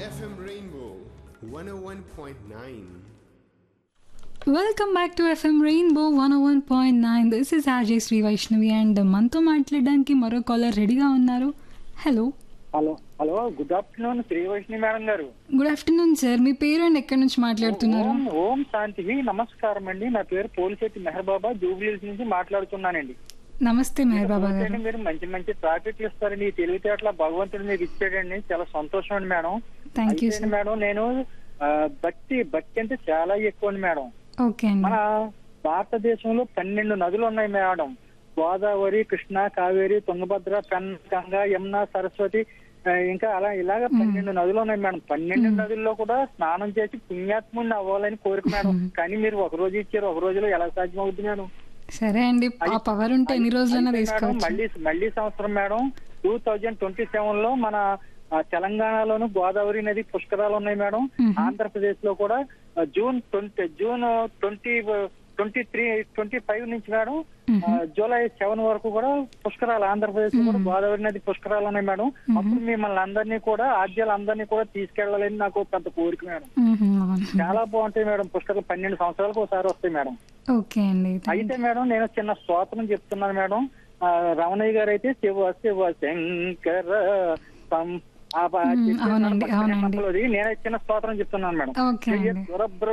FM Rainbow 101.9. Welcome back to FM rainbow one one point nine this is RJ Sri Vaishnavi and మనతో మాట్లాడడానికి మరో caller రెడీగా ఉన్నారు hello hello hello good afternoon Sri Vaishnavi madam గారు good afternoon sir మీ పేరు and ఎక్కడి నుంచి మాట్లాడుతున్నారు ఓం ఓం శాంతి నమస్కారం అండి నా పేరు పోలిశెట్టి మెహర్ బాబా జూబ్లీస్ నుంచి మాట్లాడుతున్నానండి నమస్తే మెహర్ బాబా గారు పోలిశెట్టి మీరు మంచి మంచి ట్రాఫిక్ ఇస్తారండి ఈ తెలివితేటల భగవంతుడు మీకు ఇచ్చాడండి చాలా సంతోషం అండి మేడం థ్యాంక్ యూ అయితే సార్ మేడం నేను ఆ, భక్తి భక్తి అంటే చాలా ఎక్కువ అండి మేడం ఓకే అండి మన భారతదేశంలో పన్నెండు నదులు ఉన్నాయి మేడం గోదావరి కృష్ణ కావేరి తుంగభద్ర పెన్ గంగా యమున సరస్వతి ఆ, ఇంకా అలా ఇలాగ పన్నెండు నదులు ఉన్నాయి మేడం పన్నెండు నదుల్లో కూడా స్నానం చేసి పుణ్యాత్ముడిని అవ్వాలని కోరిక మేడం కానీ మీరు ఒక రోజు ఇచ్చారు ఒక రోజులో ఎలా సాధ్యం అవుతుంది మేడం సరే అండి ఆ పవర్ ఉంటే ఎన్ని రోజులైనా అయితే మేడం, తీసుకోవచ్చు మళ్ళీ మళ్ళీ సంవత్సరం madam two thousand twenty seven లో మన ఆ, తెలంగాణలోను గోదావరి నది పుష్కరాలు ఉన్నాయి మేడం మ్మ్. ఆంధ్రప్రదేశ్ లో కూడా ఆ, June twenty June twenty twenty three twenty five నుంచి మేడం ఆ, జూలై సెవెన్ వరకు కూడా పుష్కరాలు ఆంధ్రప్రదేశ్ లో కూడా గోదావరి నది పుష్కరాలు ఉన్నాయి మేడం అప్పుడు మిమ్మల్ని అందరినీ కూడా ఆద్యాలు అందరినీ కూడా తీసుకెళ్లాలని నాకు పెద్ద కోరిక మేడం మ్మ్, అవును. చాలా బాగుంటాయి మేడం పుష్కరాలు పన్నెండు సంవత్సరాలకు ఒకసారి వస్తాయి మేడం ఓకే అండి అయితే మేడం నేను చిన్న స్తోత్రం చెప్తున్నాను మేడం ఆ, రమణయ్య గారు అయితే శివ శివ శంకర సం- ఆ బా- మ్మ్, చెప్పారు అవునండి, మేడం, అవునండి. పక్కనే నేనే చిన్న స్తోత్రం చెప్తున్నాను మేడం ఓకే అండి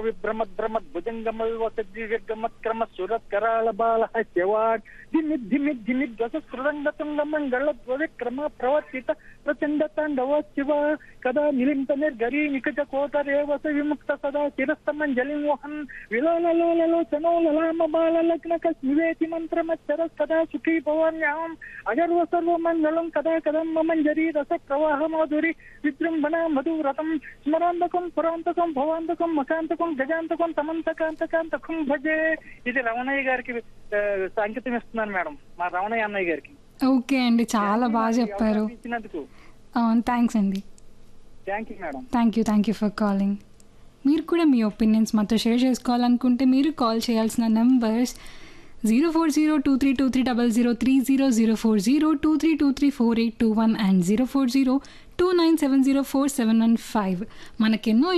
భుజంగమత్క్రమ సురత్ కరాళ బాల శివాట్ ధిమి ధిమి ధిమి ధ్వజ సృదంగతుంగ మంగళ ధ్వజ క్రమ ప్రవర్తిత ప్రచండ తాండవ శివ కదా నిలింప నిర్గరీ నికట కోటరేవస విముక్త సదా శిరస్తమంజలి మోహన్ విలోలలో చనోలలామ బాల లగ్న కస్మివేతి మంత్రమచ్చర సదా సుఖీ భవాన్యాం అగర్వ సర్వ మంగళం కదా కదం మంజరి రస ప్రవాహ మాధురి విజృంభణ మధువ్రతం స్మరాంతకం పురాంతకం భవాంతకం మకాంతకం గజాంతకం తమంతకాంతకాంతకం భజే ఇది రమణయ్య గారికి ఆ, సంకేతం ఇస్తున్నాను మేడం మా రమణయ్య అన్నయ్య గారికి ఓకే అండి చాలా బాగా చెప్పారు ఇచ్చినందుకు అవును థ్యాంక్స్ అండి thank you madam thank you thank you for calling మీరు కూడా మీ ఒపీనియన్స్ మాతో షేర్ చేసుకోవాలనుకుంటే మీరు కాల్ చేయాల్సిన numbers zero four zero two three two three double zero three zero zero four zero two three two three four eight two one and zero four zero two nine seven zero four seven one five మనకెన్నో